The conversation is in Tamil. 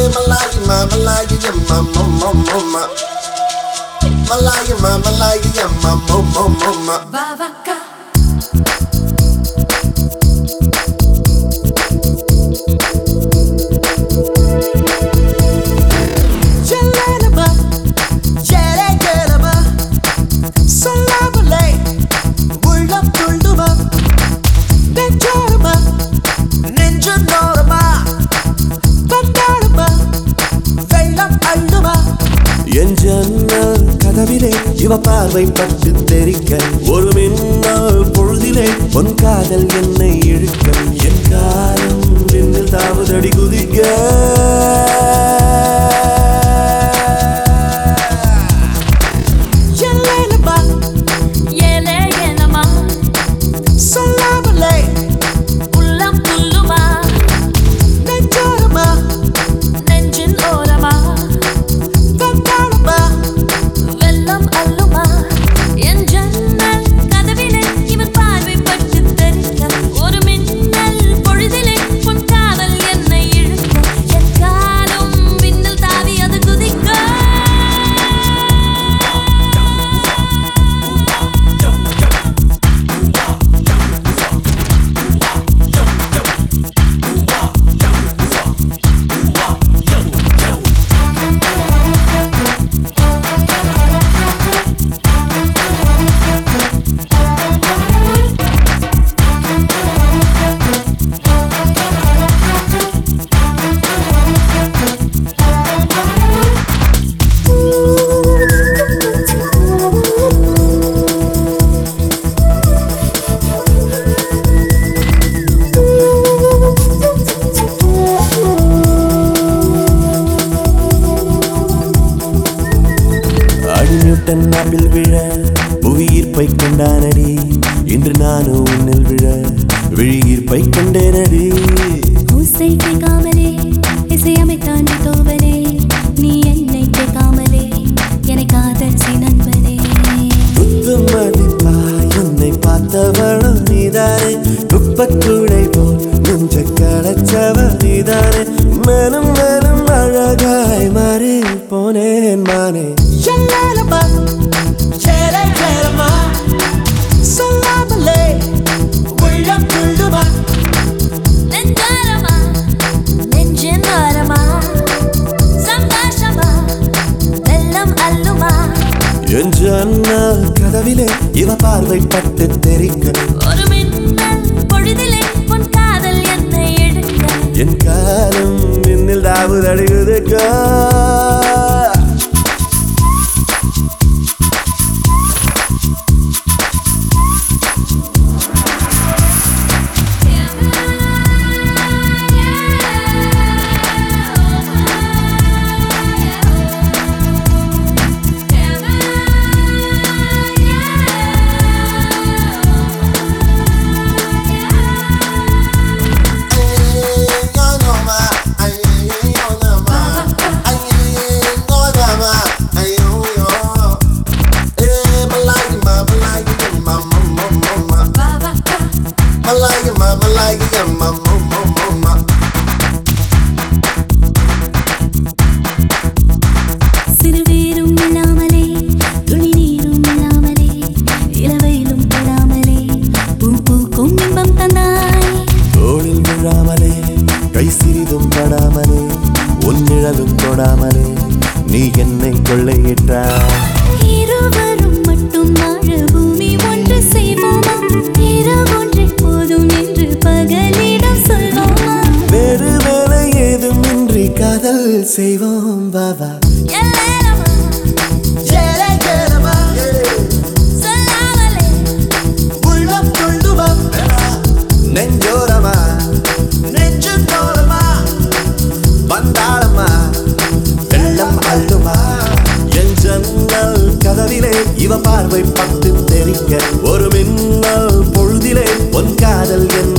Malaya, ma, Malaya, yeah, ma, ma, ma, ma, ma. Malaya, ma, Malaya, yeah, ma, ma, ma, ma, ma. Vavaka, Jelenaba, ஜெரகரமா, சொல்லாமலே உள்ளம் துள்ளுமா, நெஞ்சோரமா, நெஞ்சு நோரமா, வந்தாடுமா, வெள்ளம் அள்ளுமா. என் ஜன்னல் கதவிலே இவ பார்வை பட்டு தெரிக்க ஒரு மின்னல் பொழுதிலே பொன் காதல் என்னை இழுக்க என் காலம் விண்ணில் தாவுதடி குதிக்க ஜெலனமா, ஏலே ஏலமா, சொல்லாமலே உள்ளம் துள்ளுமா, நெஞ்சோரமா, நெஞ்சின் ஓரமா, வந்தாடுமா, வெள்ளம் அள்ளுமா, என் ஜன்னல் கதவிலே இவன் பார்வை பட்டு தெரிக்க, ஒரு மின்னல் பொழுதிலே உன் காதல் என்னை இழுக்க, என் காலும் விண்ணில் தாவி அது குதிக்க அடிநியூட்டன் நாப்பில் விழ புவியீர்ப்பை கொண்டானடி இன்று நானும் உன்னில் விழ விழியீர்ப்பை கண்டேனடி ஓசை கேட்காமலே இசையமைத்தான் தோவலே நீ என்னை கேட்காமலே என்னை காதல் நண்பனே குத்து மதிப்பா என்னை பார்த்தவளும் நீதானே குப்பக்கூடை போல் நெஞ்ச களைச்சவ நீதானே மேலும் மேலும் அழகாய் மாறி போனேன் மானே ஜெலனமா, ஜெரகரமா, சொல்லாமலே உள்ளம் துள்ளுமா, நெஞ்சாரமா நெஞ்சின் ஓரமா சந்தோஷமா வெள்ளம் அள்ளுமா என் ஜன்னல் கதவிலே இவ பார்வை பட்டு தெரிக்க ஒரு மின்னல் பொழுதிலே உன் காதல் என்னை எடுக்க என் காலம் மின்னில் தாவுதடி அடைகுதுக்கா Malaya, ma, Malaya, yeah, ma, ma, ma, ma, ma. சிறுவேரும் இல்லாமலே துளி நீரும் இல்லாமலே இளவையிலும் தொடாமலே பூ பூக்கும் இன்பம் தந்தாய் தோளில் விழாமலே கை சிறிதும் படாமலே உன் நிழலும் தொடாமலே நீ என்னை கொள்ளையிட்டாய் இருவரும் மட்டும் வாழ பூமி ஒன்று செய்வோமா இரவொன்றை போதும் என்று பகலிடம் சொல்வோமா வேறு வேலை ஏதுமின்றி காதல் செய்வோம் பாபா எல்லேரமா ஜெரகரமா, சொல்லாமலே உள்ளம் துள்ளுமா, நெஞ்சோரமா நெஞ்சு நோரமா, வந்தாளம்மா வெள்ளம் அள்ளுமா என் ஜன்னல் கதவிலே இவ பார்வை பட்டு தெரிக்க ஒரு மின்னல் பொழுதிலே பொன் காதல் என்னை